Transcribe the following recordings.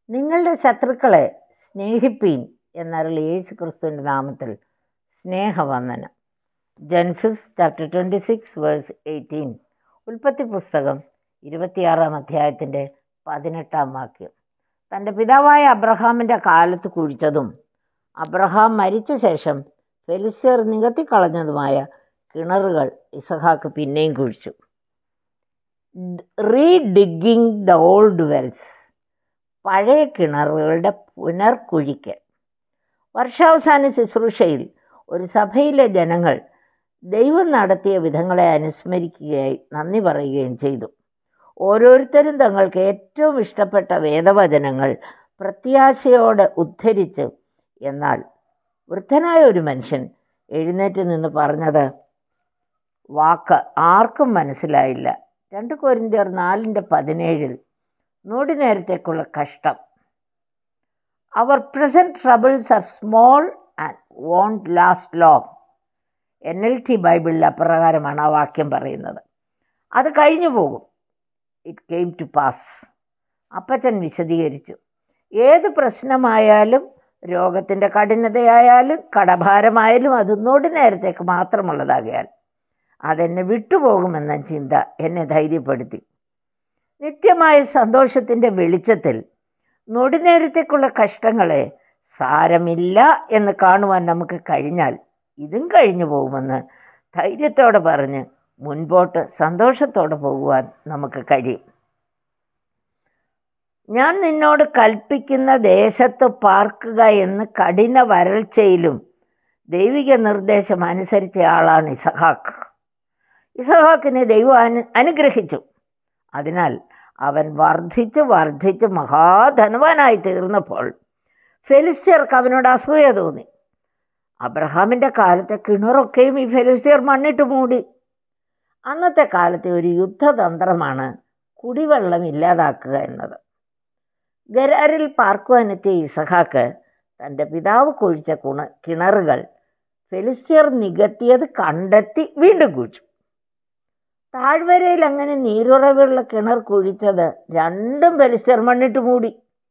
നിങ്ങളുടെ ശത്രുക്കളെ സ്നേഹിപ്പീൻ എന്നരുളി യേശു ക്രിസ്തുവിൻ്റെ നാമത്തിൽ സ്നേഹവന്ദനം Genesis chapter twenty six verse eighteen ഉൽപ്പത്തി പുസ്തകം ഇരുപത്തിയാറാം അധ്യായത്തിൻ്റെ പതിനെട്ടാം വാക്യം തൻ്റെ പിതാവായ അബ്രഹാമിൻ്റെ കാലത്ത് കുഴിച്ചതും അബ്രഹാം മരിച്ച ശേഷം ഫെലിസ്യർ നികത്തിക്കളഞ്ഞതുമായ കിണറുകൾ ഇസഹാക്ക് പിന്നെയും കുഴിച്ചു റീഡിഗിങ് ദ ഓൾഡ് വെൽസ് പഴയ കിണറുകളുടെ പുനർക്കുഴിക്കൽ വർഷാവസാന ശുശ്രൂഷയിൽ ഒരു സഭയിലെ ജനങ്ങൾ ദൈവം നടത്തിയ വിധങ്ങളെ അനുസ്മരിക്കുകയായി നന്ദി പറയുകയും ചെയ്തു ഓരോരുത്തരും തങ്ങൾക്ക് ഏറ്റവും ഇഷ്ടപ്പെട്ട വേദവചനങ്ങൾ പ്രത്യാശയോടെ ഉദ്ധരിച്ചു എന്നാൽ വൃദ്ധനായ ഒരു മനുഷ്യൻ എഴുന്നേറ്റ് നിന്ന് പറഞ്ഞത് വാക്ക് ആർക്കും മനസ്സിലായില്ല രണ്ട് കോരിന്ത്യർ നാലിൻ്റെ പതിനേഴിൽ നൊടി നേരത്തേക്കുള്ള കഷ്ടം our present troubles are small and won't last long N L T ബൈബിളിൽ അപ്രകാരമാണ് ആ വാക്യം പറയുന്നത് അത് കഴിഞ്ഞു പോകും ഇറ്റ് കെയിം ടു പാസ് അപ്പച്ചൻ വിശദീകരിച്ചു ഏത് പ്രശ്നമായാലും രോഗത്തിൻ്റെ കഠിനതയായാലും കടഭാരമായാലും അത് നൊടി നേരത്തേക്ക് മാത്രമുള്ളതാകിയാൽ അതെന്നെ വിട്ടുപോകുമെന്ന ചിന്ത എന്നെ ധൈര്യപ്പെടുത്തി നിത്യമായ സന്തോഷത്തിൻ്റെ വെളിച്ചത്തിൽ നൊടി നേരത്തേക്കുള്ള കഷ്ടങ്ങളെ സാരമില്ല എന്ന് കാണുവാൻ നമുക്ക് കഴിഞ്ഞാൽ ഇതും കഴിഞ്ഞു പോകുമെന്ന് ധൈര്യത്തോടെ പറഞ്ഞ് മുൻപോട്ട് സന്തോഷത്തോടെ പോകുവാൻ നമുക്ക് കഴിയും ഞാൻ നിന്നോട് കൽപ്പിക്കുന്ന ദേശത്ത് പാർക്കുക എന്ന് കഠിന വരൾച്ചയിലും ദൈവിക നിർദ്ദേശം അനുസരിച്ച ആളാണ് ഇസഹാക്ക് ഇസഹാക്കിനെ ദൈവം അനു അനുഗ്രഹിച്ചു അതിനാൽ അവൻ വർദ്ധിച്ച് വർദ്ധിച്ച് മഹാധനവാനായി തീർന്നപ്പോൾ ഫെലിസ്തീർക്ക് അവനോട് അസൂയ തോന്നി അബ്രഹാമിൻ്റെ കാലത്തെ കിണറൊക്കെയും ഈ ഫെലിസ്തീർ മണ്ണിട്ട് മൂടി അന്നത്തെ കാലത്തെ ഒരു യുദ്ധതന്ത്രമാണ് കുടിവെള്ളം ഇല്ലാതാക്കുക എന്നത് ഗരാരിൽ പാർക്കുവാനെത്തിയ ഇസഹാക്ക് തൻ്റെ പിതാവ് കുഴിച്ച കുണ കിണറുകൾ ഫെലിസ്തീർ നികത്തിയത് കണ്ടെത്തി വീണ്ടും കുഴിച്ചു താഴ്വരയിൽ അങ്ങനെ നീരുറവുള്ള കിണർ കുഴിച്ചത് രണ്ടും ഫെലിസ്തീർ മണ്ണിട്ട് മൂടി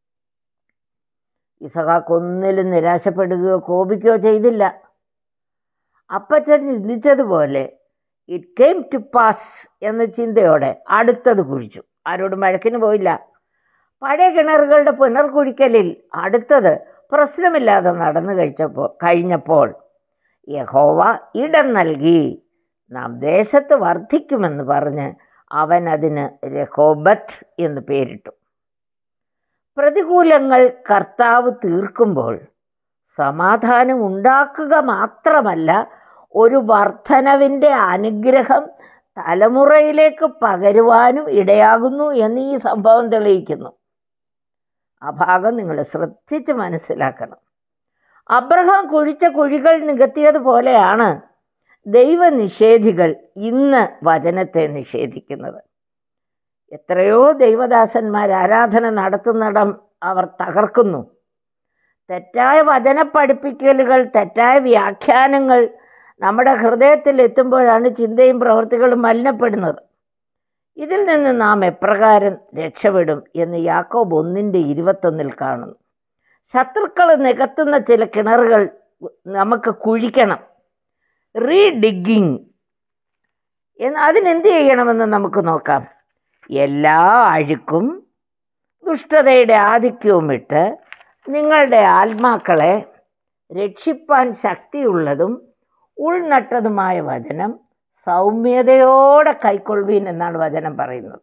ഇസഹാക്ക് ഒന്നിലും നിരാശപ്പെടുകയോ കോപിക്കുകയോ ചെയ്തില്ല അപ്പച്ചൻ ചിന്തിച്ചതുപോലെ ഇറ്റ് കെയിം ടു പാസ് എന്ന ചിന്തയോടെ അടുത്തത് കുഴിച്ചു ആരോടും വഴക്കിന് പോയില്ല പഴയ കിണറുകളുടെ പുനർകുഴിക്കലിൽ അടുത്തത് പ്രശ്നമില്ലാതെ നടന്നു കഴിച്ചപ്പോൾ കഴിഞ്ഞപ്പോൾ യഹോവ ഇടം നൽകി നാം ദേശത്ത് വർദ്ധിക്കുമെന്ന് പറഞ്ഞ് അവൻ അതിന് രഹോബത്ത് എന്ന് പേരിട്ടു പ്രതികൂലങ്ങൾ കർത്താവ് തീർക്കുമ്പോൾ സമാധാനം ഉണ്ടാക്കുക മാത്രമല്ല ഒരു വർധനവിൻ്റെ അനുഗ്രഹം തലമുറയിലേക്ക് പകരുവാനും ഇടയാകുന്നു എന്ന് ഈ സംഭവം തെളിയിക്കുന്നു ആ ഭാഗം നിങ്ങൾ ശ്രദ്ധിച്ച് മനസ്സിലാക്കണം അബ്രഹാം കുഴിച്ച കുഴികൾ നികത്തിയതുപോലെയാണ് ദൈവനിഷേധികൾ ഇന്ന് വചനത്തെ നിഷേധിക്കുന്നത് എത്രയോ ദൈവദാസന്മാർ ആരാധന നടത്തുന്നിടം അവർ തകർക്കുന്നു തെറ്റായ വചന പഠിപ്പിക്കലുകൾ തെറ്റായ വ്യാഖ്യാനങ്ങൾ നമ്മുടെ ഹൃദയത്തിൽ എത്തുമ്പോഴാണ് ചിന്തയും പ്രവൃത്തികളും മലിനപ്പെടുന്നത് ഇതിൽ നിന്ന് നാം എപ്രകാരം രക്ഷപ്പെടും എന്ന് യാക്കോബ് ഒന്നിൻ്റെ ഇരുപത്തൊന്നിൽ കാണുന്നു ശത്രുക്കൾ നികത്തുന്ന ചില കിണറുകൾ നമുക്ക് കുഴിക്കണം റീഡിഗിങ് എന്ന് അതിനെന്ത് ചെയ്യണമെന്ന് നമുക്ക് നോക്കാം എല്ലാ അഴുക്കും ദുഷ്ടതയുടെ ആധിക്യവും ഇട്ട് നിങ്ങളുടെ ആത്മാക്കളെ രക്ഷിപ്പാൻ ശക്തിയുള്ളതും ഉൾനട്ടതുമായ വചനം സൗമ്യതയോടെ കൈക്കൊള്ളുവീൻ എന്നാണ് വചനം പറയുന്നത്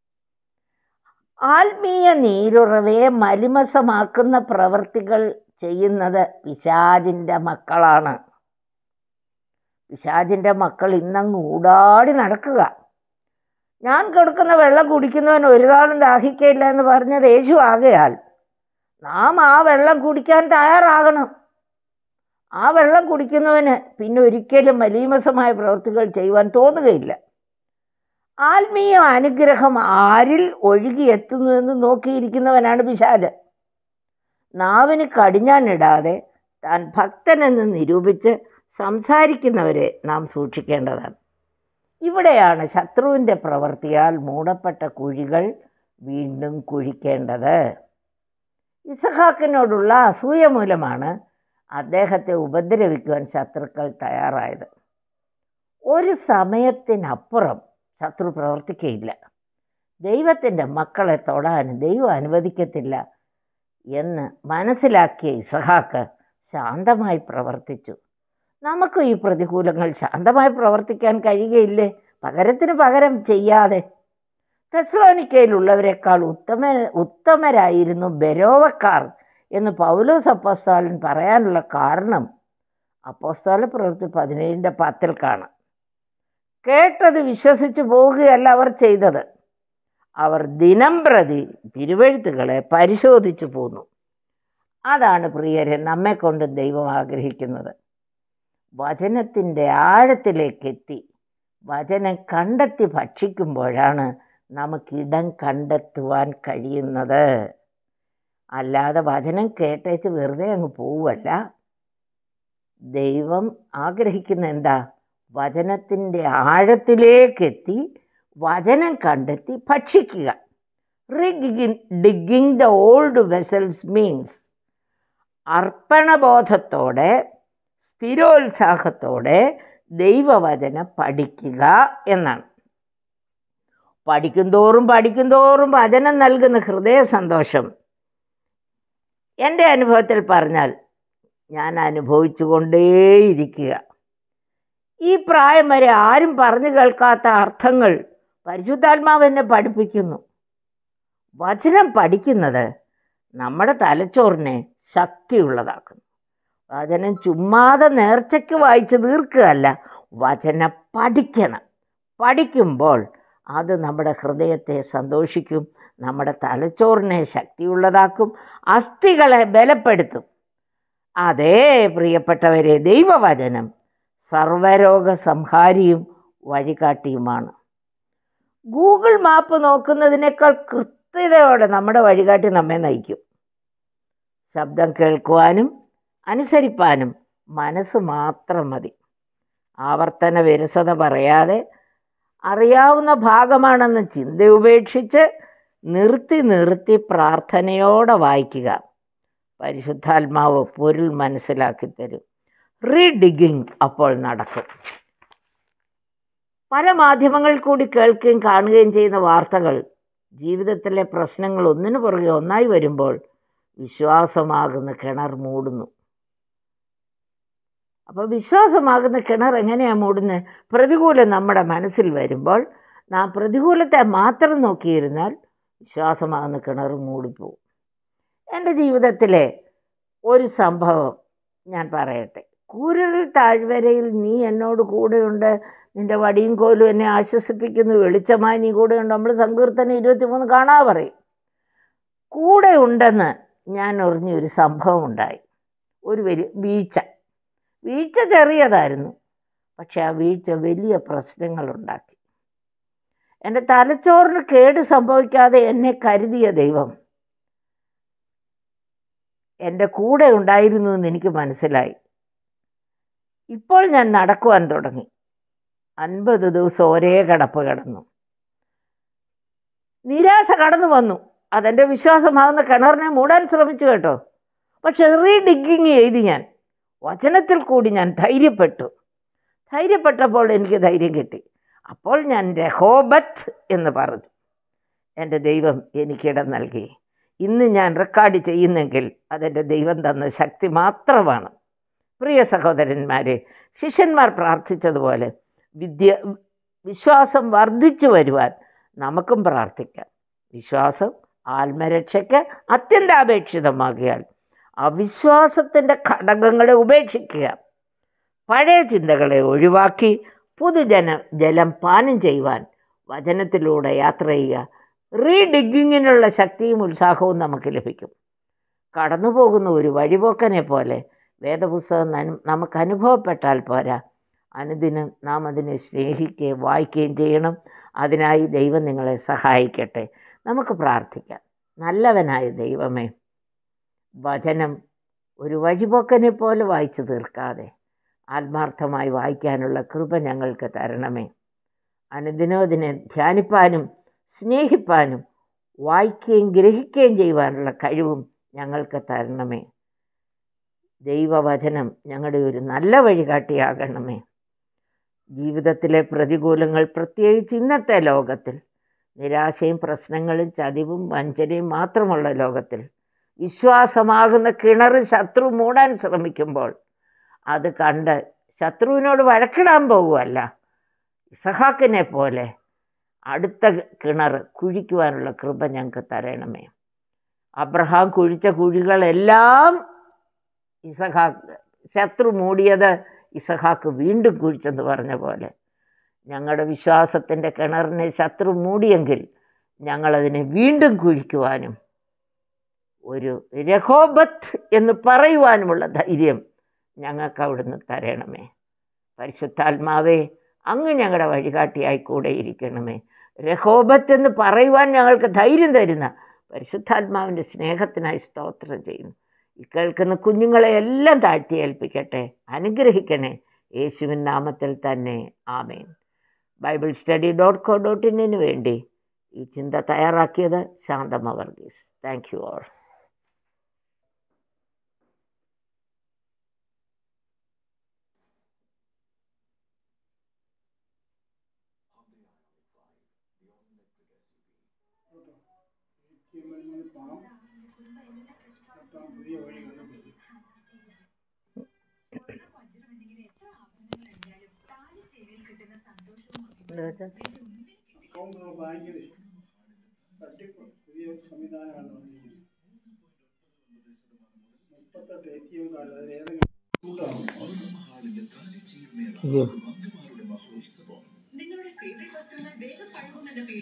ആത്മീയ നീരുറവയെ മലിമസമാക്കുന്ന പ്രവൃത്തികൾ ചെയ്യുന്നത് പിശാജിൻ്റെ മക്കളാണ് പിശാജിൻ്റെ മക്കൾ ഇന്നങ്ങ് ഊടാടി നടക്കുക ഞാൻ കൊടുക്കുന്ന വെള്ളം കുടിക്കുന്നവൻ ഒരു നാളും ദാഹിക്കയില്ല എന്ന് പറഞ്ഞത് യേശു ആകയാൽ നാം ആ വെള്ളം കുടിക്കാൻ തയ്യാറാകണം ആ വെള്ളം കുടിക്കുന്നവന് പിന്നെ ഒരിക്കലും മലീമസമായ പ്രവൃത്തികൾ ചെയ്യുവാൻ തോന്നുകയില്ല ആത്മീയ അനുഗ്രഹം ആരിൽ ഒഴുകിയെത്തുന്നു എന്ന് നോക്കിയിരിക്കുന്നവനാണ് പിശാജ് നാവിന് കടിഞ്ഞാണിടാതെ താൻ ഭക്തനെന്ന് നിരൂപിച്ച് സംസാരിക്കുന്നവരെ നാം സൂക്ഷിക്കേണ്ടതാണ് ഇവിടെയാണ് ശത്രുവിൻ്റെ പ്രവൃത്തിയാൽ മൂടപ്പെട്ട കുഴികൾ വീണ്ടും കുഴിക്കേണ്ടത് ഇസഹാക്കിനോടുള്ള അസൂയ മൂലമാണ് അദ്ദേഹത്തെ ഉപദ്രവിക്കുവാൻ ശത്രുക്കൾ തയ്യാറായത് ഒരു സമയത്തിനപ്പുറം ശത്രു പ്രവർത്തിക്കുകയില്ല ദൈവത്തിൻ്റെ മക്കളെ തൊടാൻ ദൈവം അനുവദിക്കത്തില്ല എന്ന് മനസ്സിലാക്കിയ ഇസഹാക്ക് ശാന്തമായി പ്രവർത്തിച്ചു നമുക്കും ഈ പ്രതികൂലങ്ങൾ ശാന്തമായി പ്രവർത്തിക്കാൻ കഴിയുകയില്ലേ പകരത്തിന് പകരം ചെയ്യാതെ തെസ്ലോനിക്കയിലുള്ളവരെക്കാൾ ഉത്തമ ഉത്തമരായിരുന്നു ബെരോവക്കാർ എന്ന് പൗലോസ് അപ്പോസ്തോലൻ പറയാനുള്ള കാരണം അപ്പോസ്തോല പ്രവൃത്തി പതിനേഴിൻ്റെ പത്തിൽ കാണാം കേട്ടത് വിശ്വസിച്ചു പോകുകയല്ല അവർ ചെയ്തത് അവർ ദിനം പ്രതി തിരുവഴുത്തുകളെ പരിശോധിച്ചു പോന്നു അതാണ് പ്രിയരെ നമ്മെ കൊണ്ട് ദൈവം ആഗ്രഹിക്കുന്നത് വചനത്തിൻ്റെ ആഴത്തിലേക്കെത്തി വചനം കണ്ടെത്തി ഭക്ഷിക്കുമ്പോഴാണ് നമുക്കിടം കണ്ടെത്തുവാൻ കഴിയുന്നത് അല്ലാതെ വചനം കേട്ടേച്ച് വെറുതെ അങ്ങ് പോവുമല്ല ദൈവം ആഗ്രഹിക്കുന്ന എന്താ വചനത്തിൻ്റെ ആഴത്തിലേക്കെത്തി വചനം കണ്ടെത്തി ഭക്ഷിക്കുക rigging digging the old vessels means അർപ്പണബോധത്തോടെ സ്ഥിരോത്സാഹത്തോടെ ദൈവവചനം പഠിക്കുക എന്നാണ് പഠിക്കുന്തോറും പഠിക്കുന്തോറും വചനം നൽകുന്ന ഹൃദയ സന്തോഷം എൻ്റെ അനുഭവത്തിൽ പറഞ്ഞാൽ ഞാൻ അനുഭവിച്ചു കൊണ്ടേയിരിക്കുക ഈ പ്രായം വരെ ആരും പറഞ്ഞു കേൾക്കാത്ത അർത്ഥങ്ങൾ പരിശുദ്ധാത്മാവ് എന്നെ പഠിപ്പിക്കുന്നു വചനം പഠിക്കുന്നത് നമ്മുടെ തലച്ചോറിനെ ശക്തിയുള്ളതാക്കുന്നു വചനം ചുമ്മാതെ നേർച്ചയ്ക്ക് വായിച്ച് തീർക്കുകയല്ല വചനം പഠിക്കണം പഠിക്കുമ്പോൾ അത് നമ്മുടെ ഹൃദയത്തെ സന്തോഷിക്കും നമ്മുടെ തലച്ചോറിനെ ശക്തിയുള്ളതാക്കും അസ്ഥികളെ ബലപ്പെടുത്തും അതേ പ്രിയപ്പെട്ടവരെ ദൈവവചനം സർവരോഗ സംഹാരിയും വഴികാട്ടിയുമാണ് ഗൂഗിൾ മാപ്പ് നോക്കുന്നതിനേക്കാൾ കൃത്യതയോടെ നമ്മുടെ വഴികാട്ടി നമ്മെ നയിക്കും ശബ്ദം കേൾക്കുവാനും അനുസരിപ്പാനും മനസ്സ് മാത്രം മതി ആവർത്തന വിരസത പറയാതെ അറിയാവുന്ന ഭാഗമാണെന്ന് ചിന്ത ഉപേക്ഷിച്ച് നിർത്തി നിർത്തി പ്രാർത്ഥനയോടെ വായിക്കുക പരിശുദ്ധാത്മാവ് പൊരുൾ മനസ്സിലാക്കി തരും റീഡിഗിങ് അപ്പോൾ നടക്കും പല മാധ്യമങ്ങൾ കൂടി കേൾക്കുകയും കാണുകയും ചെയ്യുന്ന വാർത്തകൾ ജീവിതത്തിലെ പ്രശ്നങ്ങൾ ഒന്നിനു പുറകെ ഒന്നായി വരുമ്പോൾ വിശ്വാസമാകുന്ന കിണർ മൂടുന്നു അപ്പോൾ വിശ്വാസമാകുന്ന കിണർ എങ്ങനെയാണ് മൂടുന്നത് പ്രതികൂലം നമ്മുടെ മനസ്സിൽ വരുമ്പോൾ നാം പ്രതികൂലത്തെ മാത്രം നോക്കിയിരുന്നാൽ വിശ്വാസമാകുന്ന കിണർ മൂടിപ്പോവും എൻ്റെ ജീവിതത്തിലെ ഒരു സംഭവം ഞാൻ പറയട്ടെ കൂരൽ താഴ്വരയിൽ നീ എന്നോട് കൂടെയുണ്ട് നിന്റെ വടിയും കോലും എന്നെ ആശ്വസിപ്പിക്കുന്നു വെളിച്ചമായി നീ കൂടെയുണ്ട് നമ്മൾ സങ്കീർത്തനം ഇരുപത്തിമൂന്ന് കാണാ പറയും കൂടെ ഉണ്ടെന്ന് ഞാൻ അറിഞ്ഞ ഒരു സംഭവം ഉണ്ടായി ഒരു വലിയ വീഴ്ച വീഴ്ച ചെറിയതായിരുന്നു പക്ഷെ ആ വീഴ്ച വലിയ പ്രശ്നങ്ങളുണ്ടാക്കി എൻ്റെ തലച്ചോറിന് കേട് സംഭവിക്കാതെ എന്നെ കരുതിയ ദൈവം എൻ്റെ കൂടെ ഉണ്ടായിരുന്നു എന്ന് എനിക്ക് മനസ്സിലായി ഇപ്പോൾ ഞാൻ നടക്കുവാൻ തുടങ്ങി അൻപത് ദിവസം ഒരേ കിടപ്പ് കിടന്നു നിരാശ കടന്നു വന്നു അതെൻ്റെ വിശ്വാസമാകുന്ന കിണറിനെ മൂടാൻ ശ്രമിച്ചു കേട്ടോ പക്ഷെ റീഡിഗിങ് ചെയ്ത് ഞാൻ വചനത്തിൽ കൂടി ഞാൻ ധൈര്യപ്പെട്ടു ധൈര്യപ്പെട്ടപ്പോൾ എനിക്ക് ധൈര്യം കിട്ടി അപ്പോൾ ഞാൻ രഹോബത്ത് എന്ന് പറഞ്ഞു എൻ്റെ ദൈവം എനിക്കിടം നൽകി ഇന്ന് ഞാൻ റെക്കോർഡ് ചെയ്യുന്നെങ്കിൽ അതെൻ്റെ ദൈവം തന്ന ശക്തി മാത്രമാണ് പ്രിയ സഹോദരന്മാരെ ശിഷ്യന്മാർ പ്രാർത്ഥിച്ചതുപോലെ വിദ്യ വിശ്വാസം വർദ്ധിച്ചു വരുവാൻ നമുക്കും പ്രാർത്ഥിക്കാം വിശ്വാസം ആത്മരക്ഷയ്ക്ക് അത്യന്താപേക്ഷിതമാകിയാൽ അവിശ്വാസത്തിൻ്റെ ഘടകങ്ങളെ ഉപേക്ഷിക്കുക പഴയ ചിന്തകളെ ഒഴിവാക്കി പുതുജന ജലം പാനം ചെയ്യുവാൻ വചനത്തിലൂടെ യാത്ര ചെയ്യുക റീഡിഗിങ്ങിനുള്ള ശക്തിയും ഉത്സാഹവും നമുക്ക് ലഭിക്കും കടന്നു പോകുന്ന ഒരു വഴിപോക്കനെ പോലെ വേദപുസ്തകം നമുക്ക് അനുഭവപ്പെട്ടാൽ പോരാ അനുദിനം നാം അതിനെ സ്നേഹിക്കുകയും വായിക്കുകയും ചെയ്യണം അതിനായി ദൈവം നിങ്ങളെ സഹായിക്കട്ടെ നമുക്ക് പ്രാർത്ഥിക്കാം നല്ലവനായ ദൈവമേ വചനം ഒരു വഴിപോക്കനെ പോലെ വായിച്ചു തീർക്കാതെ ആത്മാർത്ഥമായി വായിക്കാനുള്ള കൃപ ഞങ്ങൾക്ക് തരണമേ അനുദിനോദിനെ ധ്യാനിപ്പാനും സ്നേഹിപ്പാനും വായിക്കുകയും ഗ്രഹിക്കുകയും ചെയ്യുവാനുള്ള കഴിവും ഞങ്ങൾക്ക് തരണമേ ദൈവവചനം ഞങ്ങളുടെ ഒരു നല്ല വഴികാട്ടിയാകണമേ ജീവിതത്തിലെ പ്രതികൂലങ്ങൾ പ്രത്യേകിച്ച് ഇന്നത്തെ ലോകത്തിൽ നിരാശയും പ്രശ്നങ്ങളും ചതിവും വഞ്ചനയും മാത്രമുള്ള ലോകത്തിൽ വിശ്വാസമാകുന്ന കിണർ ശത്രു മൂടാൻ ശ്രമിക്കുമ്പോൾ അത് കണ്ട് ശത്രുവിനോട് വഴക്കിടാൻ പോകുമല്ല ഇസഹാക്കിനെ പോലെ അടുത്ത കിണർ കുഴിക്കുവാനുള്ള കൃപ ഞങ്ങൾക്ക് തരണമേ അബ്രഹാം കുഴിച്ച കുഴികളെല്ലാം ഇസഹാക്ക് ശത്രു മൂടിയത് ഇസഹാക്ക് വീണ്ടും കുഴിച്ചെന്ന് പറഞ്ഞ പോലെ ഞങ്ങളുടെ വിശ്വാസത്തിൻ്റെ കിണറിനെ ശത്രു മൂടിയെങ്കിൽ ഞങ്ങളതിനെ വീണ്ടും കുഴിക്കുവാനും ഒരു രഹോബത്ത് എന്ന് പറയുവാനുമുള്ള ധൈര്യം ഞങ്ങൾക്ക് അവിടുന്ന് തരണമേ പരിശുദ്ധാത്മാവേ അങ്ങ് ഞങ്ങളുടെ വഴികാട്ടിയായി കൂടെ ഇരിക്കണമേ രഹോബത്ത് എന്ന് പറയുവാൻ ഞങ്ങൾക്ക് ധൈര്യം തരുന്ന പരിശുദ്ധാത്മാവിൻ്റെ സ്നേഹത്തിനായി സ്തോത്രം ചെയ്യുന്നു ഈ കേൾക്കുന്ന കുഞ്ഞുങ്ങളെ എല്ലാം താഴ്ത്തി ഏൽപ്പിക്കട്ടെ അനുഗ്രഹിക്കണേ യേശുവിൻ നാമത്തിൽ തന്നെ ആമേൻ Bible study dot co dot ഇന്നിന് വേണ്ടി ഈ ചിന്ത തയ്യാറാക്കിയത് Shanthamma Varghese thank you all HTML പണം നടത്താൻ പുതിയ വഴി കണ്ടുപിടിച്ചു അക്കൗണ്ട് ബാങ്കിൽ തട്ടിപ്പ് പുതിയ സംവിധാനമാണ് വന്നിരിക്കുന്നത് മുപ്പത്തെട്ട് എ ടി എം കാർഡ് അതിൽ ഏതെങ്കിലും കൂട്ടാണ് അയ്യോ നിങ്ങളുടെ ഫേവറേറ്റ് വസ്ത്രങ്ങൾ വേഗം പഴകുമെന്ന പേടി